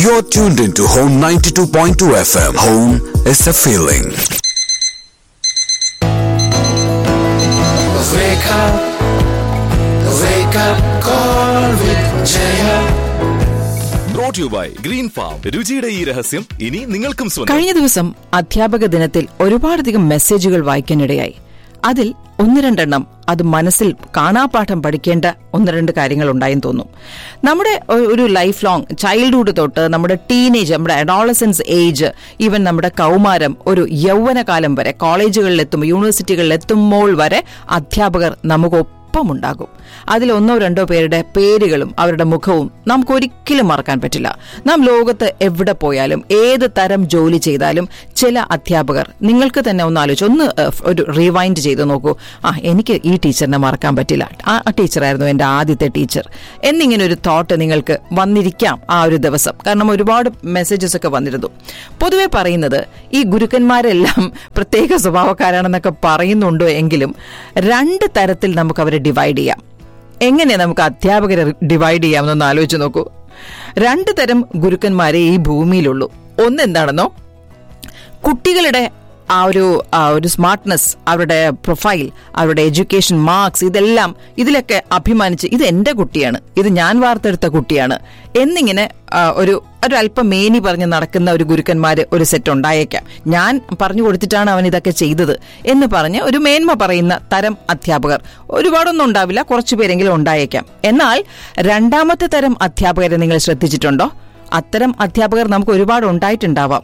You're tuned into Home 92.2 FM. Home is a feeling. Wake up, wake up, call with Jaya. Brought you by green farm രുചിയുടെ ഈ രഹസ്യം ഇനി നിങ്ങൾക്കും സ്വന്തം കഴിഞ്ഞ ദിവസം അധ്യാപക ദിനത്തിൽ ഒരുപാടധികം മെസ്സേജുകൾ വായിക്കാനിടയായി അതിൽ ഒന്ന് രണ്ടെണ്ണം അത് മനസ്സിൽ കാണാപാഠം പഠിക്കേണ്ട ഒന്ന് രണ്ട് കാര്യങ്ങൾ ഉണ്ടായെന്ന് തോന്നും നമ്മുടെ ഒ- ഒരു ലൈഫ് ലോങ് ചൈൽഡ്ഹുഡ് തൊട്ട് നമ്മുടെ ടീനേജ് നമ്മുടെ അഡോളസൻസ് ഏജ് ഈവൻ നമ്മുടെ കൗമാരം ഒരു യൗവനകാലം വരെ കോളേജുകളിലെത്തുമ്പോൾ യൂണിവേഴ്സിറ്റികളിലെത്തുമ്പോൾ വരെ അധ്യാപകർ നമുക്കൊപ്പമുണ്ടാകും അതിൽ ഒന്നോ രണ്ടോ പേരുടെ പേരുകളും അവരുടെ മുഖവും നമുക്ക് ഒരിക്കലും മറക്കാൻ പറ്റില്ല നാം ലോകത്ത് എവിടെ പോയാലും ഏത് തരം ജോലി ചെയ്താലും ചില അധ്യാപകർ നിങ്ങൾക്ക് തന്നെ ഒന്ന് ആലോചിച്ച് ഒന്ന് ഏഹ്, ഒരു റിവൈൻഡ് ചെയ്ത് നോക്കൂ ആ എനിക്ക് ഈ ടീച്ചറിനെ മറക്കാൻ പറ്റില്ല ആ ടീച്ചറായിരുന്നു എൻ്റെ ആദ്യത്തെ ടീച്ചർ എന്നിങ്ങനെ ഒരു തോട്ട് നിങ്ങൾക്ക് വന്നിരിക്കാം ആ ഒരു ദിവസം കാരണം ഒരുപാട് മെസ്സേജസ് ഒക്കെ വന്നിരുന്നു പൊതുവെ പറയുന്നത് ഈ ഗുരുക്കന്മാരെല്ലാം പ്രത്യേക സ്വഭാവക്കാരാണെന്നൊക്കെ പറയുന്നുണ്ടോ എങ്കിലും രണ്ട് തരത്തിൽ നമുക്ക് അവരെ ഡിവൈഡ് ചെയ്യാം എങ്ങനെ നമുക്ക് അധ്യാപകരെ ഡിവൈഡ് ചെയ്യാമെന്നൊന്ന് ആലോചിച്ച് നോക്കൂ രണ്ട് തരം ഗുരുക്കന്മാരെ ഈ ഭൂമിയിലുള്ളൂ ഒന്ന് എന്താണെന്നോ കുട്ടികളുടെ ആ ഒരു ആ ഒരു സ്മാർട്ട്നെസ് അവരുടെ പ്രൊഫൈൽ അവരുടെ എഡ്യൂക്കേഷൻ മാർക്സ് ഇതെല്ലാം ഇതിലൊക്കെ അഭിമാനിച്ച് ഇത് എന്റെ കുട്ടിയാണ് ഇത് ഞാൻ വാർത്തെടുത്ത കുട്ടിയാണ് എന്നിങ്ങനെ ആ, ഒരു ഒരു അല്പം മേനി പറഞ്ഞ് നടക്കുന്ന ഒരു ഗുരുക്കന്മാര് ഒരു സെറ്റ് ഉണ്ടായേക്കാം ഞാൻ പറഞ്ഞു കൊടുത്തിട്ടാണ് അവൻ ഇതൊക്കെ ചെയ്തത് എന്ന് പറഞ്ഞ് ഒരു മേന്മ പറയുന്ന തരം അധ്യാപകർ ഒരുപാടൊന്നും ഉണ്ടാവില്ല കുറച്ചു പേരെങ്കിലും ഉണ്ടായേക്കാം എന്നാൽ രണ്ടാമത്തെ തരം അധ്യാപകരെ നിങ്ങൾ ശ്രദ്ധിച്ചിട്ടുണ്ടോ അത്തരം അധ്യാപകർ നമുക്ക് ഒരുപാട് ഉണ്ടായിട്ടുണ്ടാവാം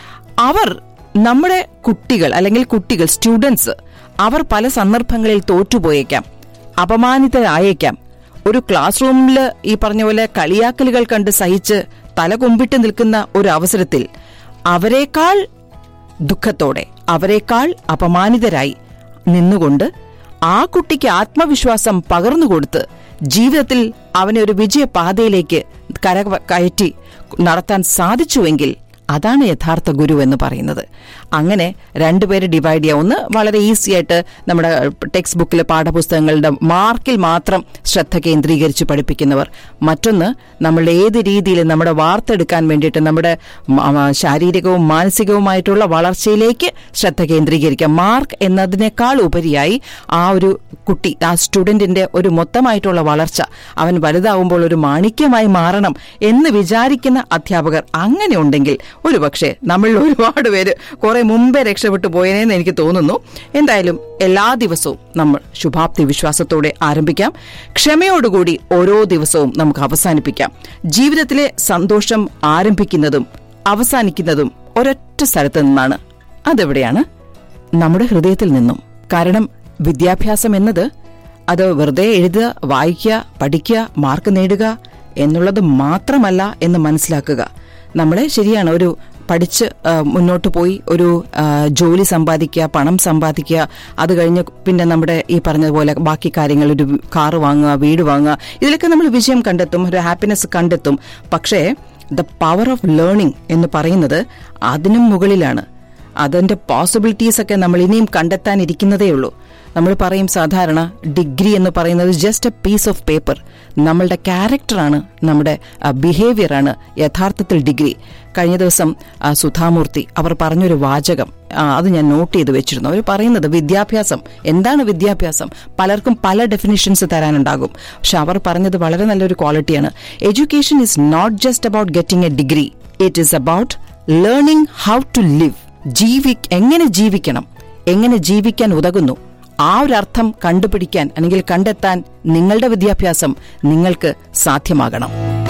അവർ നമ്മുടെ കുട്ടികൾ അല്ലെങ്കിൽ കുട്ടികൾ സ്റ്റുഡൻസ് അവർ പല സന്ദർഭങ്ങളിൽ തോറ്റുപോയേക്കാം അപമാനിതരായേക്കാം ഒരു ക്ലാസ് റൂമിൽ ഈ പറഞ്ഞ പോലെ കളിയാക്കലുകൾ കണ്ട് സഹിച്ച് തല കുമ്പിട്ട് നിൽക്കുന്ന ഒരു അവസരത്തിൽ അവരെക്കാൾ ദുഃഖത്തോടെ അവരെക്കാൾ അപമാനിതരായി നിന്നുകൊണ്ട് ആ കുട്ടിക്ക് ആത്മവിശ്വാസം പകർന്നുകൊടുത്ത് ജീവിതത്തിൽ അവനെ ഒരു വിജയപാതയിലേക്ക് കര കയറ്റി നടത്താൻ സാധിച്ചുവെങ്കിൽ അതാണ് യഥാർത്ഥ ഗുരു എന്ന് പറയുന്നത് അങ്ങനെ രണ്ടുപേരെ ഡിവൈഡ് ചെയ്യാം ഒന്ന് വളരെ ഈസി ആയിട്ട് നമ്മുടെ ടെക്സ്റ്റ് ബുക്കിലെ പാഠപുസ്തകങ്ങളുടെ മാർക്കിൽ മാത്രം ശ്രദ്ധ കേന്ദ്രീകരിച്ച് പഠിപ്പിക്കുന്നവർ മറ്റൊന്ന് നമ്മളുടെ ഏത് രീതിയിൽ നമ്മുടെ വാർത്തെടുക്കാൻ വേണ്ടിയിട്ട് നമ്മുടെ മ- മ- ശാരീരികവും മാനസികവുമായിട്ടുള്ള വളർച്ചയിലേക്ക് ശ്രദ്ധ കേന്ദ്രീകരിക്കാം മാർക്ക് എന്നതിനേക്കാൾ ഉപരിയായി ആ ഒരു കുട്ടി ആ സ്റ്റുഡന്റിന്റെ ഒരു മൊത്തമായിട്ടുള്ള വളർച്ച അവൻ വലുതാവുമ്പോൾ ഒരു മാണിക്യമായി മാറണം എന്ന് വിചാരിക്കുന്ന അധ്യാപകർ അങ്ങനെ ഉണ്ടെങ്കിൽ ഒരു പക്ഷേ നമ്മളിൽ ഒരുപാട് പേര് കുറെ മുമ്പേ രക്ഷപ്പെട്ടു പോയനെന്ന് എനിക്ക് തോന്നുന്നു എന്തായാലും എല്ലാ ദിവസവും നമ്മൾ ശുഭാപ്തി വിശ്വാസത്തോടെ ആരംഭിക്കാം ക്ഷമയോടുകൂടി ഓരോ ദിവസവും നമുക്ക് അവസാനിപ്പിക്കാം ജീവിതത്തിലെ സന്തോഷം ആരംഭിക്കുന്നതും അവസാനിക്കുന്നതും ഒരൊറ്റ സ്ഥലത്ത് നിന്നാണ് അതെവിടെയാണ് നമ്മുടെ ഹൃദയത്തിൽ നിന്നും കാരണം വിദ്യാഭ്യാസം എന്നത് അത് വെറുതെ എഴുതുക വായിക്കുക പഠിക്കുക മാർക്ക് നേടുക എന്നുള്ളത് മാത്രമല്ല എന്ന് മനസ്സിലാക്കുക നമ്മളെ ശരിയാണ് ഒരു പഠിച്ച് ആ, മുന്നോട്ട് പോയി ഒരു ആ, ജോലി സമ്പാദിക്കുക പണം സമ്പാദിക്കുക അത് കഴിഞ്ഞ് പിന്നെ നമ്മുടെ ഈ പറഞ്ഞതുപോലെ ബാക്കി കാര്യങ്ങൾ ഒരു കാറ് വാങ്ങുക വീട് വാങ്ങുക ഇതിലൊക്കെ നമ്മൾ വിജയം കണ്ടെത്തും ഒരു ഹാപ്പിനെസ് കണ്ടെത്തും പക്ഷേ ദ പവർ ഓഫ് ലേണിംഗ് എന്ന് പറയുന്നത് അതിനും മുകളിലാണ് അതിന്റെ പോസിബിലിറ്റീസ് ഒക്കെ നമ്മൾ ഇനിയും കണ്ടെത്താനിരിക്കുന്നതേ ഉള്ളൂ നമ്മൾ പറയും സാധാരണ ഡിഗ്രി എന്ന് പറയുന്നത് just a piece of paper നമ്മളുടെ ക്യാരക്ടറാണ് നമ്മുടെ ബിഹേവിയറാണ് യഥാർത്ഥത്തിൽ ഡിഗ്രി കഴിഞ്ഞ ദിവസം ആ, സുധാമൂർത്തി അവർ പറഞ്ഞൊരു വാചകം ആ, അത് ഞാൻ നോട്ട് ചെയ്ത് വെച്ചിരുന്നു അവർ പറയുന്നത് വിദ്യാഭ്യാസം എന്താണ് വിദ്യാഭ്യാസം പലർക്കും പല ഡെഫിനിഷൻസ് തരാനുണ്ടാകും പക്ഷെ അവർ പറഞ്ഞത് വളരെ നല്ലൊരു ക്വാളിറ്റിയാണ് education is not just about getting a degree it is about learning how to live ജീവി എങ്ങനെ ജീവിക്കണം എങ്ങനെ ജീവിക്കാൻ ഉതകുന്നു ആ ഒരു അർത്ഥം കണ്ടുപിടിക്കാൻ അല്ലെങ്കിൽ കണ്ടെത്താൻ നിങ്ങളുടെ വിദ്യാഭ്യാസം നിങ്ങൾക്ക് സാധ്യമാകണം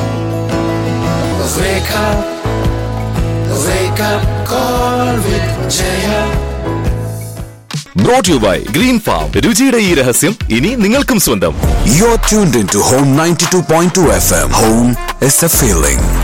Wake up, wake up, call with Jaya. Brought you by green farm രുചിയുടെ ഈ രഹസ്യം ഇനി നിങ്ങൾക്കും സ്വന്തം You're tuned into Home 92.2 FM. Home is a feeling.